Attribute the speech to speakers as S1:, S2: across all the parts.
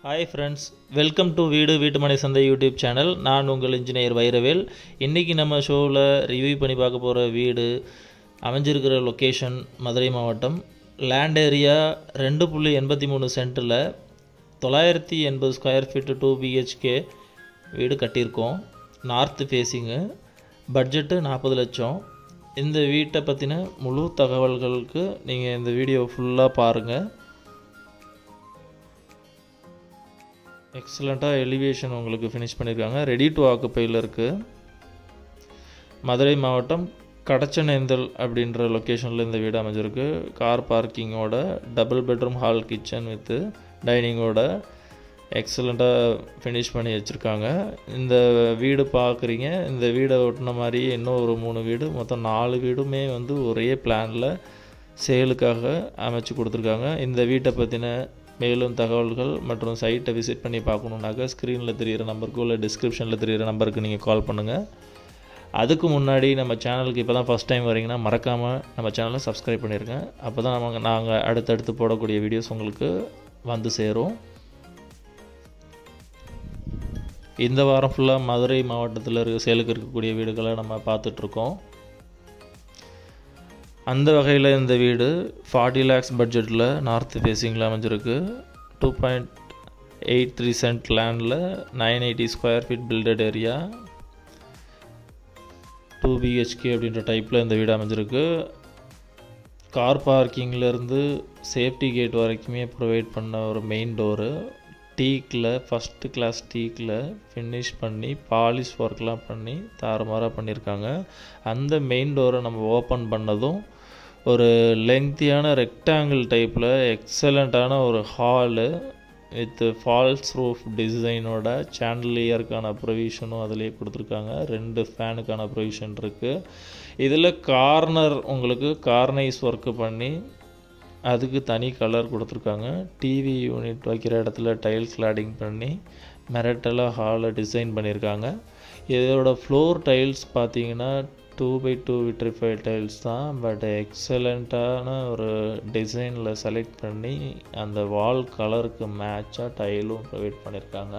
S1: hi friends welcome to வீடு வீட்டுமனை சந்தை யூடியூப் சேனல் நான் உங்கள் இன்ஜினியர் வைரவேல் இன்றைக்கி நம்ம ஷோவில் ரிவ்யூ பண்ணி பார்க்க போகிற வீடு அமைஞ்சிருக்கிற லொக்கேஷன் மதுரை மாவட்டம் லேண்ட் ஏரியா ரெண்டு புள்ளி எண்பத்தி மூணு சென்ட்டில் தொள்ளாயிரத்தி எண்பது ஸ்கொயர் ஃபீட்டு டூ பிஹெச்கே வீடு கட்டியிருக்கோம் நார்த்து ஃபேஸிங்கு பட்ஜெட்டு நாற்பது லட்சம் இந்த வீட்டை பற்றின முழு தகவல்களுக்கு நீங்கள் இந்த வீடியோ ஃபுல்லாக பாருங்கள் எக்ஸலண்ட்டாக எலிவேஷன் உங்களுக்கு ஃபினிஷ் பண்ணியிருக்காங்க ரெடி டு ஆக்குப்பையில் இருக்குது மதுரை மாவட்டம் கடச்சனேந்தல் அப்படின்ற லொக்கேஷனில் இந்த வீடு அமைஞ்சிருக்கு கார் பார்க்கிங்கோட double bedroom hall kitchen with டைனிங்கோட எக்ஸலண்ட்டாக ஃபினிஷ் பண்ணி வச்சுருக்காங்க இந்த வீடு பார்க்குறீங்க இந்த வீடை ஒட்டின மாதிரி இன்னும் ஒரு மூணு வீடு மொத்தம் நாலு வீடுமே வந்து ஒரே பிளானில் சேலுக்காக அமைச்சு கொடுத்துருக்காங்க இந்த வீட்டை பற்றின மேலும் தகவல்கள் மற்றும் சைட்டை விசிட் பண்ணி பார்க்கணுன்னாக்கா ஸ்க்ரீனில் தெரிகிற நம்பருக்கு இல்லை டிஸ்கிரிப்ஷனில் தெரிகிற நம்பருக்கு நீங்கள் கால் பண்ணுங்கள் அதுக்கு முன்னாடி நம்ம சேனலுக்கு இப்போ தான் ஃபஸ்ட் டைம் வரீங்கன்னா மறக்காமல் நம்ம சேனலை சப்ஸ்கிரைப் பண்ணிடுங்க அப்போ தான் நம்ம நாங்கள் அடுத்தடுத்து போடக்கூடிய வீடியோஸ் உங்களுக்கு வந்து சேரும் இந்த வாரம் ஃபுல்லாக மதுரை மாவட்டத்தில் இருக்க சேலுக்கு இருக்கக்கூடிய வீடுகளை நம்ம பார்த்துட்ருக்கோம் அந்த வகையில் இந்த வீடு ஃபார்ட்டி லேக்ஸ் பட்ஜெட்டில் நார்த் ஃபேஸிங்கில் அமைஞ்சிருக்கு two point eight three cent லேண்டில் nine eighty square feet built area two BHK அப்படின்ற டைப்பில் இந்த வீடு அமைஞ்சிருக்கு கார் பார்க்கிங்லேருந்து சேஃப்டி கேட் வரைக்குமே ப்ரொவைட் பண்ண ஒரு மெயின் டோரு டீக்கில் ஃபஸ்ட்டு கிளாஸ் டீக்கில் ஃபினிஷ் பண்ணி பாலிஷ் ஒர்க்லாம் பண்ணி தாறுமாறாக பண்ணியிருக்காங்க அந்த மெயின் டோரை நம்ம ஓப்பன் பண்ணதும் ஒரு லெங்க்தியான ரெக்டாங்கிள் டைப்பில் எக்ஸலண்ட்டான ஒரு ஹாலு வித் ஃபால்ஸ் ரூஃப் டிசைனோட சாண்டலியருக்கான ப்ரொவிஷனும் அதிலே கொடுத்துருக்காங்க ரெண்டு ஃபேனுக்கான ப்ரொவிஷன் இருக்குது இதில் கார்னர் உங்களுக்கு கார்னைஸ் ஒர்க்கு பண்ணி அதுக்கு தனி கலர் கொடுத்துருக்காங்க டிவி யூனிட் வைக்கிற இடத்துல டைல் கிளாடிங் பண்ணி மெரட்டலாக ஹாலை டிசைன் பண்ணியிருக்காங்க இதோட ஃப்ளோர் டைல்ஸ் பார்த்தீங்கன்னா two by two vitrified tiles தான் பட் எக்ஸலண்ட்டான ஒரு டிசைனில் செலக்ட் பண்ணி அந்த வால் கலருக்கு மேட்சாக டைலும் ப்ரொவைட் பண்ணியிருக்காங்க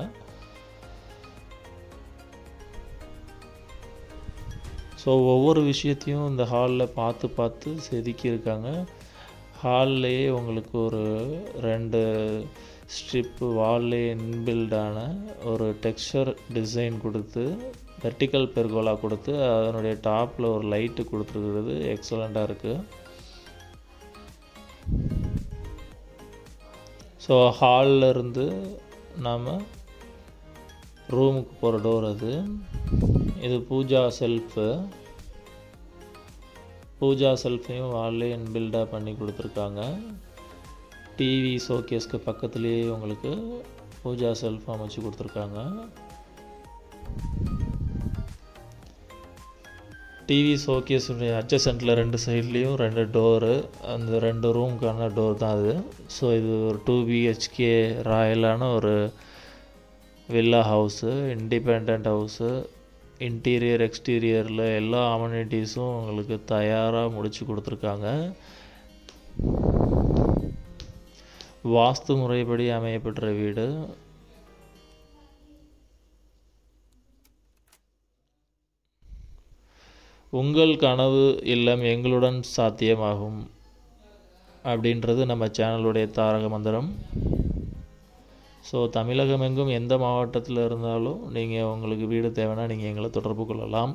S1: ஸோ ஒவ்வொரு விஷயத்தையும் இந்த ஹாலில் பார்த்து பார்த்து செதுக்கியிருக்காங்க ஹால்லேயே உங்களுக்கு ஒரு ரெண்டு ஸ்ட்ரிப்பு வால்லே இன்பில்டான ஒரு டெக்ஸ்சர் டிசைன் கொடுத்து வெர்டிக்கல் பெர்கோலா கொடுத்து அதனுடைய டாப்பில் ஒரு லைட்டு கொடுத்துருக்கிறது எக்ஸலண்ட்டாக இருக்குது ஸோ ஹாலில் இருந்து நாம் ரூமுக்கு போகிற டோர் அது இது பூஜா செல்ஃபு பூஜா செல்ஃபையும் வால்லே இன்பில்டாக பண்ணி கொடுத்துருக்காங்க டிவி ஷோகேஸ்க்கு பக்கத்துலேயே உங்களுக்கு பூஜா செல்ஃப் அமைச்சு கொடுத்துருக்காங்க டிவி ஷோகேஸுடைய அட்ஜசன்ட்டில் ரெண்டு சைட்லேயும் ரெண்டு டோரு அந்த ரெண்டு ரூமுக்கான டோர் தான் அது ஸோ இது ஒரு டூ பிஹெச்கே ராயலான ஒரு villa house independent house interior எக்ஸ்டீரியரில் எல்லா அம்யூனிட்டிஸும் உங்களுக்கு தயாராக முடித்து கொடுத்துருக்காங்க வாஸ்து முறைப்படி அமையப்பெற்ற வீடு உங்கள் கனவு இல்லம் எங்களுடன் சாத்தியமாகும் அப்படின்றது நம்ம சேனலுடைய தாரக மந்திரம் ஸோ தமிழகம் எங்கும் எந்த மாவட்டத்தில் இருந்தாலும் நீங்கள் உங்களுக்கு வீடு தேவைன்னா நீங்கள் எங்களை தொடர்பு கொள்ளலாம்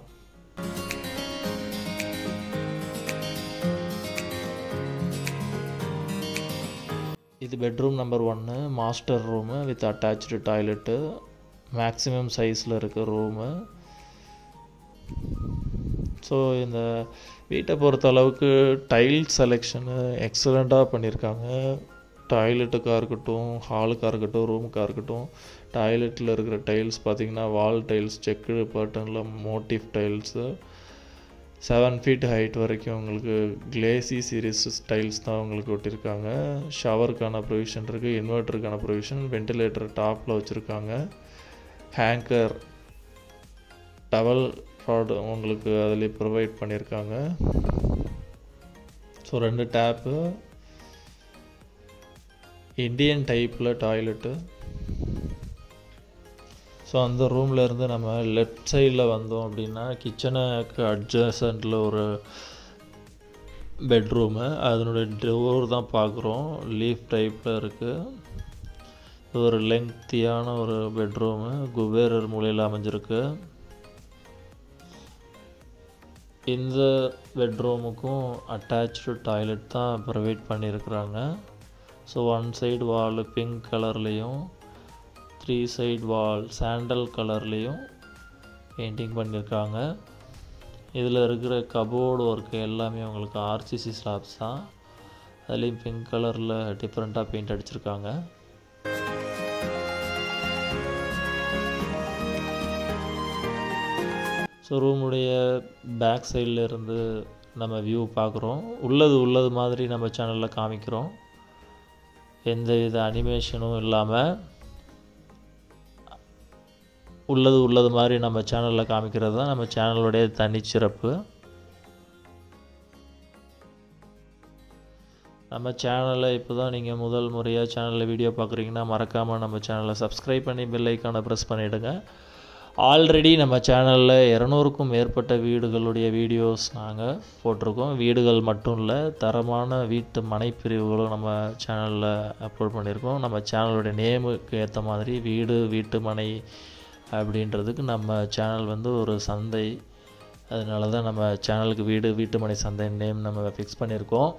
S1: இது பெட்ரூம் நம்பர் ஒன்று master room with attach toilet maximum சைஸில் இருக்க ரூமு ஸோ இந்த வீட்டை பொறுத்த அளவுக்கு டைல் செலெக்ஷனு எக்ஸலண்ட்டாக பண்ணியிருக்காங்க டாய்லெட்டுக்காக இருக்கட்டும் ஹாலுக்காக இருக்கட்டும் ரூமுக்காக இருக்கட்டும் டாய்லெட்டில் இருக்கிற டைல்ஸ் பார்த்திங்கன்னா வால் டைல்ஸ் செக்கு பேட்டர்னில் motive tiles seven feet height வரைக்கும் உங்களுக்கு கிளேசி சீரீஸ் டைல்ஸ் தான் உங்களுக்கு ஒட்டியிருக்காங்க ஷவருக்கான ப்ரொவிஷன் இருக்குது இன்வெர்ட்டருக்கான ப்ரொவிஷன் வென்டிலேட்டர் டாப்பில் வச்சுருக்காங்க ஹேங்கர் டவல் ப்ராடு உங்களுக்கு அதில் ப்ரொவைட் பண்ணியிருக்காங்க ஸோ ரெண்டு டேப்பு இந்தியன் டைப்பில் டாய்லெட்டு ஸோ அந்த ரூமில் இருந்து நம்ம லெஃப்ட் சைடில் வந்தோம் அப்படின்னா கிச்சனுக்கு அட்ஜசண்டில் ஒரு பெட்ரூமு அதனுடைய டோர் தான் பார்க்குறோம் லீஃப் டைப்பில் இருக்குது ஒரு லெங்க்தியான ஒரு பெட்ரூமு குபேரர் மூலையில் அமைஞ்சிருக்கு இந்த பெட்ரூமுக்கும் அட்டாச்சு டாய்லெட் தான் ப்ரொவைட் பண்ணியிருக்கிறாங்க so one side wall pink கலர்லேயும் த்ரீ சைடு வால் சாண்டல் கலர்லேயும் பெயிண்டிங் பண்ணியிருக்காங்க இதில் இருக்கிற கபோர்டு ஒர்க்கு எல்லாமே உங்களுக்கு ஆர்சிசி ஸ்லாப்ஸ் தான் அதுலேயும் பிங்க் கலரில் டிஃப்ரெண்ட்டாக பெயிண்ட் அடிச்சிருக்காங்க ஸோ ரூமுடைய பேக் சைடில் இருந்து நம்ம வியூ பார்க்குறோம் உள்ளது உள்ளது மாதிரி நம்ம சேனலில் காமிக்கிறோம் எந்த வித அனிமேஷனும் இல்லாமல் உள்ளது உள்ளது மாதிரி நம்ம சேனலில் காமிக்கிறது தான் நம்ம சேனலுடைய தனிச்சிறப்பு நம்ம சேனலை இப்போ தான் நீங்கள் முதல் முறையாக சேனலில் வீடியோ பார்க்குறீங்கன்னா மறக்காமல் நம்ம சேனலை சப்ஸ்கிரைப் பண்ணி பெல் ஐக்கானை ப்ரெஸ் பண்ணிவிடுங்க ஆல்ரெடி நம்ம சேனலில் இரநூறுக்கும் மேற்பட்ட வீடுகளுடைய வீடியோஸ் நாங்கள் போட்டிருக்கோம் வீடுகள் மட்டும் இல்லை தரமான வீட்டு மனைப்பிரிவுகளும் நம்ம சேனலில் அப்லோட் பண்ணியிருக்கோம் நம்ம சேனலுடைய நேமுக்கு ஏற்ற மாதிரி வீடு வீட்டு மனை அப்படின்றதுக்கு நம்ம சேனல் வந்து ஒரு சந்தை அதனால தான் நம்ம சேனலுக்கு வீடு வீட்டுமனை சந்தை நேம் நம்ம ஃபிக்ஸ் பண்ணியிருக்கோம்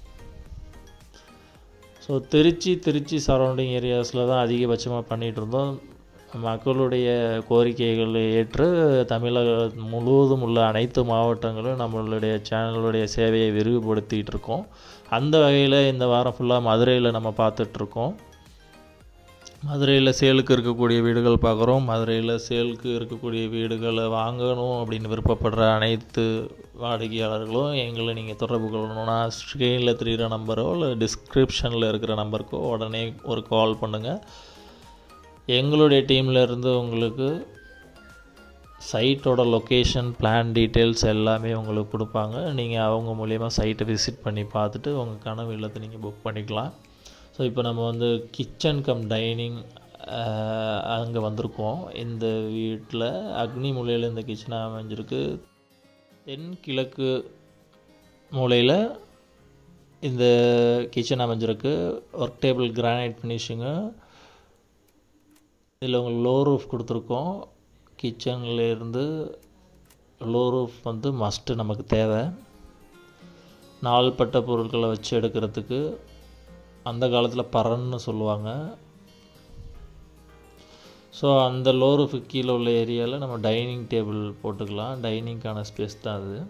S1: ஸோ திருச்சி திருச்சி சரௌண்டிங் ஏரியாஸில் தான் அதிகபட்சமாக பண்ணிகிட்டு இருந்தோம் மக்களுடைய கோரிக்கைகளை ஏற்று தமிழகம் முழுவதும் உள்ள அனைத்து மாவட்டங்களும் நம்மளுடைய சேனலுடைய சேவையை விரிவுபடுத்திகிட்டு இருக்கோம் அந்த வகையில் இந்த வாரம் ஃபுல்லாக மதுரையில் நம்ம பார்த்துட்ருக்கோம் மதுரையில் சேலுக்கு இருக்கக்கூடிய வீடுகள் பார்க்குறோம் மதுரையில் சேலுக்கு இருக்கக்கூடிய வீடுகளை வாங்கணும் அப்படின்னு விருப்பப்படுற அனைத்து வாடிக்கையாளர்களும் எங்களை நீங்கள் தொடர்பு கொள்ளணும்னா ஸ்க்ரீனில் தெரிகிற நம்பரோ இல்லை டிஸ்கிரிப்ஷனில் இருக்கிற நம்பருக்கோ உடனே ஒரு கால் பண்ணுங்கள் எங்களுடைய டீமில் இருந்து உங்களுக்கு சைட்டோட லொக்கேஷன் பிளான் டீட்டெயில்ஸ் எல்லாமே உங்களுக்கு கொடுப்பாங்க நீங்கள் அவங்க மூலயமா சைட்டை விசிட் பண்ணி பார்த்துட்டு உங்கள் கனவு இல்லத்தை நீங்கள் புக் பண்ணிக்கலாம் ஸோ இப்போ நம்ம வந்து கிச்சன் கம் டைனிங் அங்கே வந்திருக்கோம் இந்த வீட்டில் அக்னி மூலையில் இந்த கிச்சன் அமைஞ்சிருக்கு தென் கிழக்கு மூலையில் இந்த கிச்சன் அமைஞ்சிருக்கு ஒர்க் டேபிள் கிரானைட் ஃபினிஷிங்கு இதில் உங்களுக்கு லோ ரூஃப் கொடுத்துருக்கோம் கிச்சன்லேருந்து லோ ரூஃப் வந்து மஸ்ட்டு நமக்கு தேவை நாள்பட்ட பொருட்களை வச்சு எடுக்கிறதுக்கு அந்த காலத்தில் பரன்னு சொல்லுவாங்க ஸோ அந்த லோ ரூஃபுக்கு கீழே உள்ள ஏரியாவில் நம்ம டைனிங் டேபிள் போட்டுக்கலாம் டைனிங்க்கான ஸ்பேஸ் தான் அது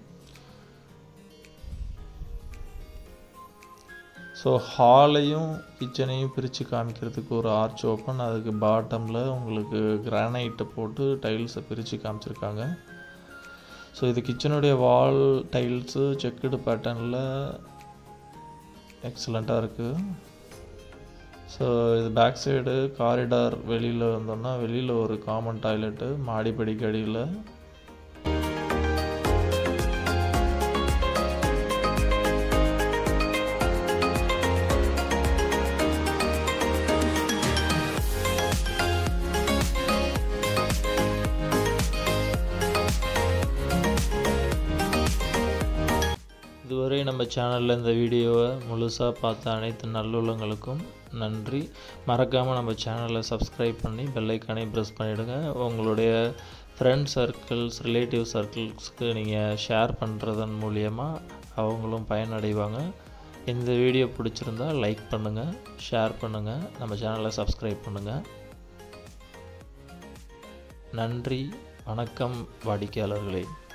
S1: ஸோ ஹாலையும் கிச்சனையும் பிரித்து காமிக்கிறதுக்கு ஒரு ஆர்ச் ஓப்பன் அதுக்கு பாட்டமில் உங்களுக்கு கிரானைட்டை போட்டு டைல்ஸை பிரித்து காமிச்சிருக்காங்க ஸோ இது கிச்சனுடைய வால் டைல்ஸு செக்குடு பேட்டர்னில் எக்ஸலண்ட்டாக இருக்குது ஸோ இது பேக் சைடு காரிடார் வெளியில் வந்தோம்னா வெளியில் ஒரு காமன் டாய்லெட்டு மாடிப்படிக்கு அடியில் இதுவரை நம்ம சேனலில் இந்த வீடியோவை முழுசாக பார்த்த அனைத்து நல்லுள்ளங்களுக்கும் நன்றி மறக்காமல் நம்ம சேனலை சப்ஸ்கிரைப் பண்ணி பெல்லைக்கானே ப்ரெஸ் பண்ணிவிடுங்க உங்களுடைய ஃப்ரெண்ட் சர்க்கிள்ஸ் ரிலேட்டிவ் சர்க்கிள்ஸ்க்கு நீங்கள் ஷேர் பண்ணுறதன் மூலியமாக அவங்களும் பயனடைவாங்க இந்த வீடியோ பிடிச்சிருந்தா லைக் பண்ணுங்கள் ஷேர் பண்ணுங்கள் நம்ம சேனலை சப்ஸ்கிரைப் பண்ணுங்கள் நன்றி வணக்கம் வாடிக்கையாளர்களே